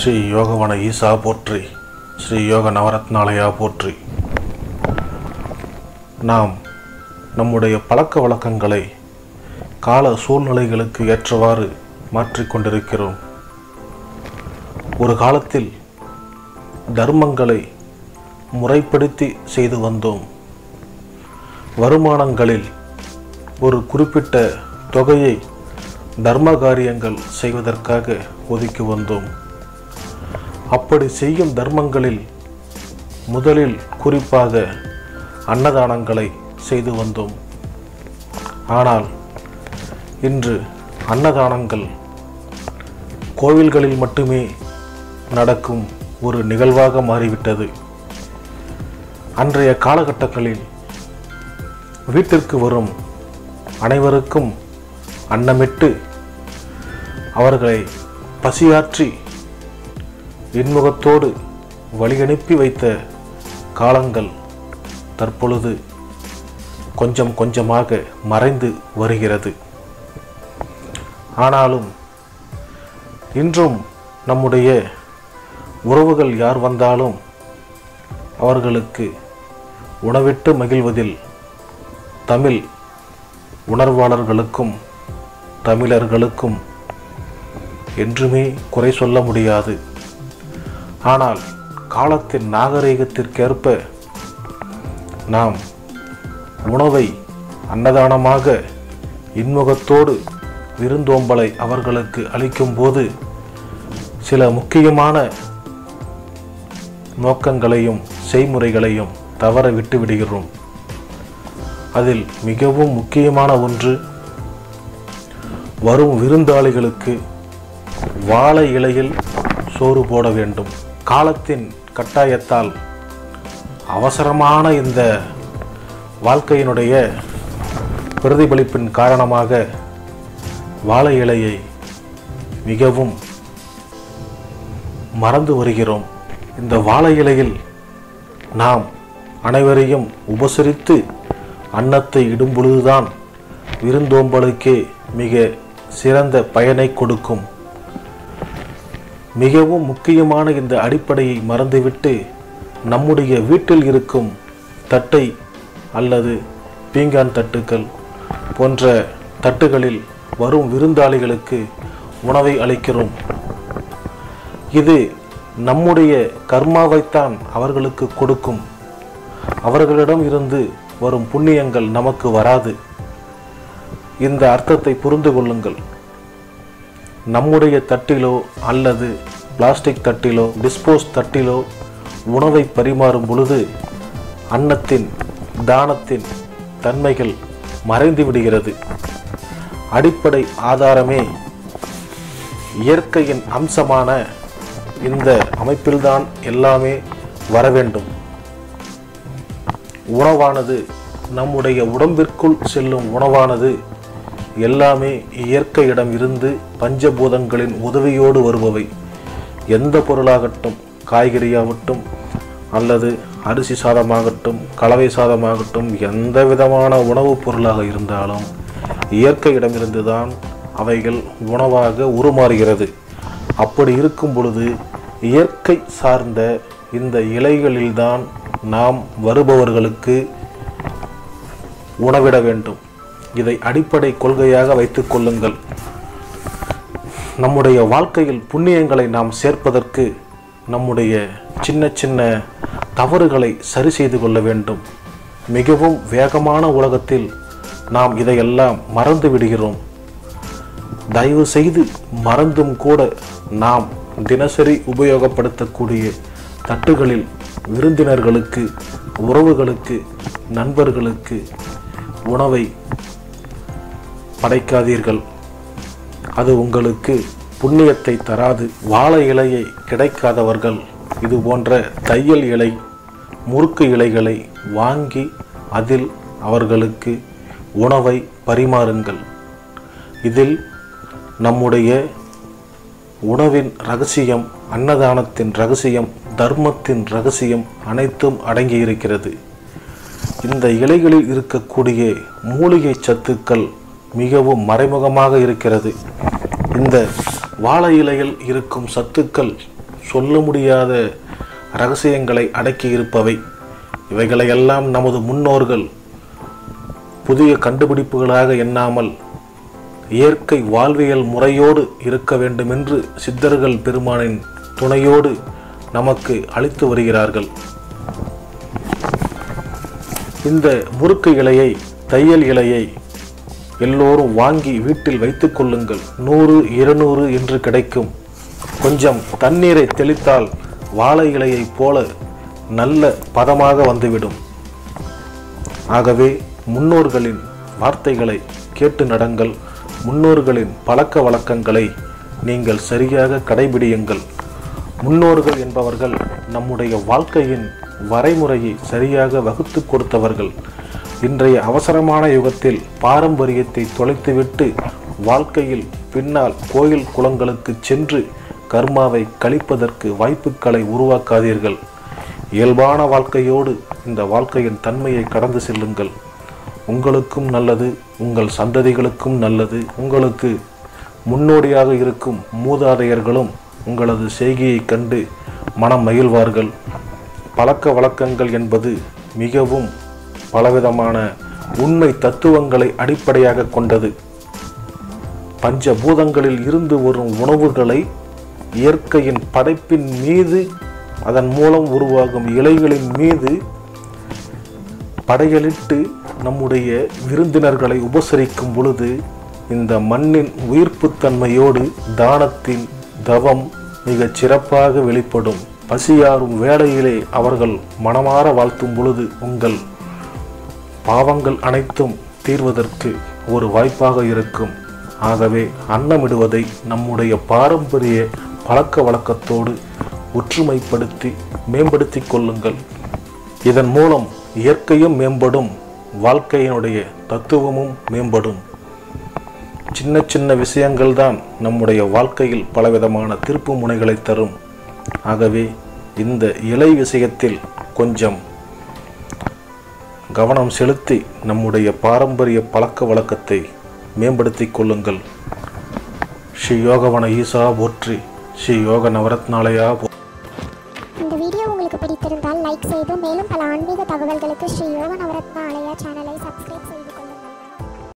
ஸ்ரீ யோகவன ஈசா போற்றி ஸ்ரீ யோக நவரத்னாலயா போற்றி நாம் நம்முடைய பழக்க வழக்கங்களை கால சூழ்நிலைகளுக்கு ஏற்றவாறு மாற்றிக்கொண்டிருக்கிறோம் ஒரு காலத்தில் தர்மங்களை முறைப்படுத்தி செய்து வந்தோம் வருமானங்களில் ஒரு குறிப்பிட்ட தொகையை தர்ம காரியங்கள் செய்வதற்காக ஒதுக்கி வந்தோம் அப்படி செய்யும் தர்மங்களில் முதலில் குறிப்பாக அன்னதானங்களை செய்து வந்தோம் ஆனால் இன்று அன்னதானங்கள் கோவில்களில் மட்டுமே நடக்கும் ஒரு நிகழ்வாக மாறிவிட்டது அன்றைய காலகட்டங்களில் வீட்டிற்கு வரும் அனைவருக்கும் அன்னமிட்டு அவர்களை பசியாற்றி இன்முகத்தோடு வழியனுப்பி வைத்த காலங்கள் தற்பொழுது கொஞ்சம் கொஞ்சமாக மறைந்து வருகிறது ஆனாலும் இன்றும் நம்முடைய உறவுகள் யார் வந்தாலும் அவர்களுக்கு உணவிட்டு மகிழ்வதில் தமிழ் உணர்வாளர்களுக்கும் தமிழர்களுக்கும் என்றுமே குறை சொல்ல முடியாது ஆனால் காலத்தின் நாகரிகத்திற்கேற்ப நாம் உணவை அன்னதானமாக இன்முகத்தோடு விருந்தோம்பலை அவர்களுக்கு அளிக்கும்போது சில முக்கியமான நோக்கங்களையும் செய்முறைகளையும் தவற விட்டு விடுகிறோம் அதில் மிகவும் முக்கியமான ஒன்று வரும் விருந்தாளிகளுக்கு வாழை இலையில் சோறு போட வேண்டும் காலத்தின் கட்டாயத்தால் அவசரமான இந்த வாழ்க்கையினுடைய பிரதிபலிப்பின் காரணமாக வாழை இலையை மிகவும் மறந்து வருகிறோம் இந்த வாழை இலையில் நாம் அனைவரையும் உபசரித்து அன்னத்தை இடும் பொழுதுதான் விருந்தோம்பலுக்கே மிக சிறந்த பயனை கொடுக்கும் மிகவும் முக்கியமான இந்த அடிப்படையை மறந்துவிட்டு நம்முடைய வீட்டில் இருக்கும் தட்டை அல்லது பீங்கான் தட்டுக்கள் போன்ற தட்டுகளில் வரும் விருந்தாளிகளுக்கு உணவை அளிக்கிறோம் இது நம்முடைய கர்மாவைத்தான் அவர்களுக்கு கொடுக்கும் அவர்களிடம் இருந்து வரும் புண்ணியங்கள் நமக்கு வராது இந்த அர்த்தத்தை புரிந்து கொள்ளுங்கள் நம்முடைய தட்டிலோ அல்லது பிளாஸ்டிக் தட்டிலோ டிஸ்போஸ் தட்டிலோ உணவை பரிமாறும் பொழுது அன்னத்தின் தானத்தின் தன்மைகள் மறைந்து விடுகிறது அடிப்படை ஆதாரமே இயற்கையின் அம்சமான இந்த அமைப்பில்தான் எல்லாமே வர வேண்டும் உணவானது நம்முடைய உடம்பிற்குள் செல்லும் உணவானது எல்லாமே இயற்கையிடம் இருந்து பஞ்சபூதங்களின் உதவியோடு வருபவை எந்த பொருளாகட்டும் காய்கறியாகட்டும் அல்லது அரிசி சாதமாகட்டும் கலவை சாதமாகட்டும் எந்த விதமான உணவுப் பொருளாக இருந்தாலும் இயற்கையிடமிருந்து தான் அவைகள் உணவாக உருமாறுகிறது அப்படி இருக்கும் பொழுது இயற்கை சார்ந்த இந்த இலைகளில்தான் நாம் வருபவர்களுக்கு உணவிட வேண்டும் இதை அடிப்படை கொள்கையாக வைத்துக் கொள்ளுங்கள் நம்முடைய வாழ்க்கையில் புண்ணியங்களை நாம் சேர்ப்பதற்கு நம்முடைய சின்ன சின்ன தவறுகளை சரி செய்து கொள்ள வேண்டும் மிகவும் வேகமான உலகத்தில் நாம் இதையெல்லாம் மறந்து விடுகிறோம் தயவு செய்து மறந்தும் கூட நாம் தினசரி உபயோகப்படுத்தக்கூடிய தட்டுகளில் விருந்தினர்களுக்கு உறவுகளுக்கு நண்பர்களுக்கு உணவை படைக்காதீர்கள் அது உங்களுக்கு புண்ணியத்தை தராது வாழை இலையை கிடைக்காதவர்கள் இது போன்ற தையல் இலை முறுக்கு இலைகளை வாங்கி அதில் அவர்களுக்கு உணவை பரிமாறுங்கள் இதில் நம்முடைய உணவின் ரகசியம் அன்னதானத்தின் ரகசியம் தர்மத்தின் ரகசியம் அனைத்தும் அடங்கியிருக்கிறது இந்த இலைகளில் இருக்கக்கூடிய மூலிகை சத்துக்கள் மிகவும் மறைமுகமாக இருக்கிறது இந்த வாழை இலையில் இருக்கும் சத்துக்கள் சொல்ல முடியாத ரகசியங்களை அடக்கி இருப்பவை இவைகளையெல்லாம் நமது முன்னோர்கள் புதிய கண்டுபிடிப்புகளாக எண்ணாமல் இயற்கை வாழ்வியல் முறையோடு இருக்க வேண்டுமென்று சித்தர்கள் பெருமானின் துணையோடு நமக்கு அளித்து வருகிறார்கள் இந்த முறுக்கு இலையை தையல் இலையை எல்லோரும் வாங்கி வீட்டில் வைத்துக் கொள்ளுங்கள் நூறு இருநூறு என்று கிடைக்கும் கொஞ்சம் தண்ணீரை தெளித்தால் வாழை இலையைப் போல நல்ல பதமாக வந்துவிடும் ஆகவே முன்னோர்களின் வார்த்தைகளை கேட்டு நடங்கள் முன்னோர்களின் பழக்க வழக்கங்களை நீங்கள் சரியாக கடைபிடியுங்கள் முன்னோர்கள் என்பவர்கள் நம்முடைய வாழ்க்கையின் வரைமுறையை சரியாக வகுத்து கொடுத்தவர்கள் இன்றைய அவசரமான யுகத்தில் பாரம்பரியத்தை தொலைத்துவிட்டு வாழ்க்கையில் பின்னால் கோயில் குளங்களுக்கு சென்று கர்மாவை கழிப்பதற்கு வாய்ப்புகளை உருவாக்காதீர்கள் இயல்பான வாழ்க்கையோடு இந்த வாழ்க்கையின் தன்மையை கடந்து செல்லுங்கள் உங்களுக்கும் நல்லது உங்கள் சந்ததிகளுக்கும் நல்லது உங்களுக்கு முன்னோடியாக இருக்கும் மூதாதையர்களும் உங்களது செய்கையை கண்டு மனம் மகிழ்வார்கள் பழக்க வழக்கங்கள் என்பது மிகவும் பலவிதமான உண்மை தத்துவங்களை அடிப்படையாக கொண்டது பஞ்சபூதங்களில் இருந்து வரும் உணவுகளை இயற்கையின் படைப்பின் மீது அதன் மூலம் உருவாகும் இலைகளின் மீது படையலிட்டு நம்முடைய விருந்தினர்களை உபசரிக்கும் பொழுது இந்த மண்ணின் உயிர்ப்புத்தன்மையோடு தானத்தின் தவம் மிகச் சிறப்பாக வெளிப்படும் பசியாறும் வேளையிலே அவர்கள் மனமாற வாழ்த்தும் பொழுது உங்கள் பாவங்கள் அனைத்தும் தீர்வதற்கு ஒரு வாய்ப்பாக இருக்கும் ஆகவே அன்னமிடுவதை நம்முடைய பாரம்பரிய பழக்க வழக்கத்தோடு ஒற்றுமைப்படுத்தி மேம்படுத்திக் கொள்ளுங்கள் இதன் மூலம் இயற்கையும் மேம்படும் வாழ்க்கையினுடைய தத்துவமும் மேம்படும் சின்ன சின்ன விஷயங்கள் தான் நம்முடைய வாழ்க்கையில் பலவிதமான திருப்பு முனைகளை தரும் ஆகவே இந்த இலை விஷயத்தில் கொஞ்சம் கவனம் செலுத்தி நம்முடைய பாரம்பரிய பழக்க வழக்கத்தை மேம்படுத்திக் கொள்ளுங்கள் ஸ்ரீ யோகவன ஈசா போற்றி ஸ்ரீ யோக நவரத்னாலயா போ இந்த வீடியோ உங்களுக்கு பிடித்திருந்தால் லைக் செய்து மேலும் பல ஆன்மீக தகவல்களுக்கு ஸ்ரீ யோக நவரத்ன ஆலயா சேனலை சப்ஸ்கிரைப் செய்து